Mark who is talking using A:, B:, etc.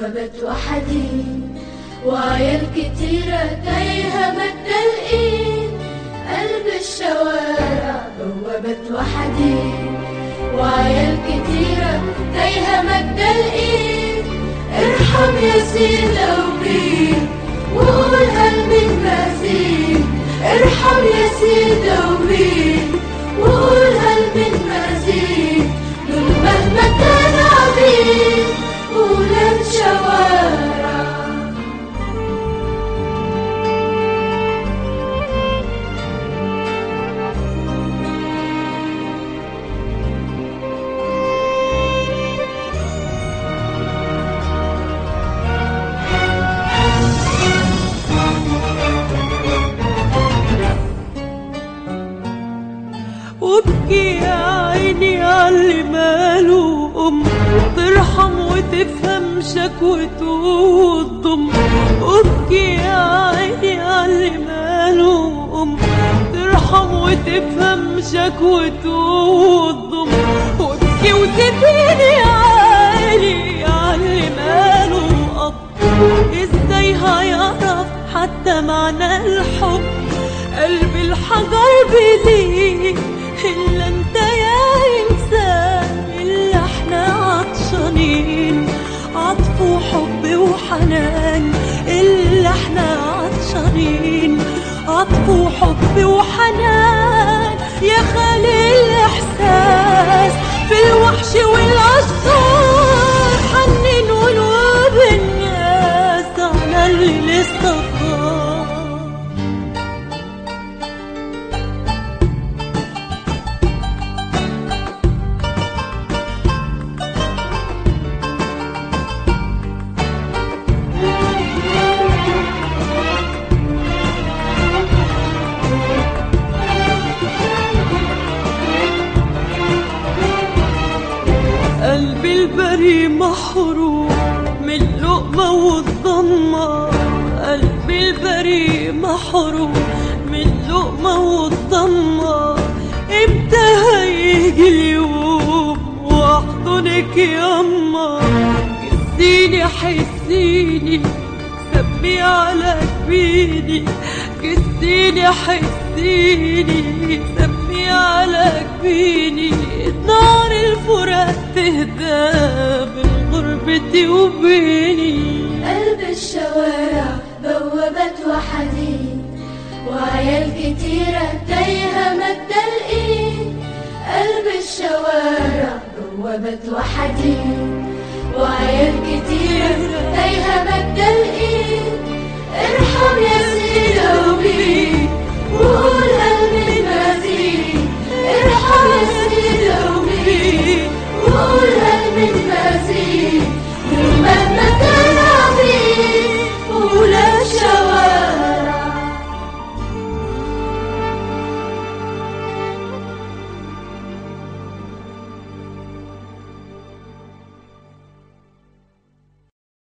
A: بوابة وحديد وعيال كتيرة تايهة مد الإيد قلب الشوارع بوابة وحديد وعيال كتيرة تايهة مد الإيد ارحم يا سيدة وبيد وقول هل من مزيد ارحم يا سيدة وبيد وقول هل من مزيد دول مهما كان عبيد ولاد شوارع
B: وابكي يا عيني عاللي ماله أم ترحم وتفهم شكوته وتضم وابكي يا عيني عاللي ماله أم ترحم وتفهم شكوته وتضم وابكي وتديني عالي عاللي ماله أب ازاي هيعرف حتى معنى الحب قلب الحجر بليه إلا انت يا إنسان إلا احنا عطشانين عطف وحب وحنان إلا احنا عطشانين عطف وحب وحنان يا خالي الإحساس في الوحش والأشجار حنين قلوب الناس على اللي لسه فار قلبي البري محروم من اللقمة والضمة قلبي البري محروم من اللقمة والضمة امتى هيجي اليوم واحضنك ياما جسيني حسيني سمي على جبيني جسيني حسيني سمي على جبيني نار الفراق تهدى من غربتي وبيني
A: قلب الشوارع بوابة وحديد وعيال كتيرة تايهة مد الإيد قلب الشوارع بوابة وحديد وعيال كتيرة تايهة مد الإيد ارحم يا سيدة وبيد وقول هل من مزيد ارحم يا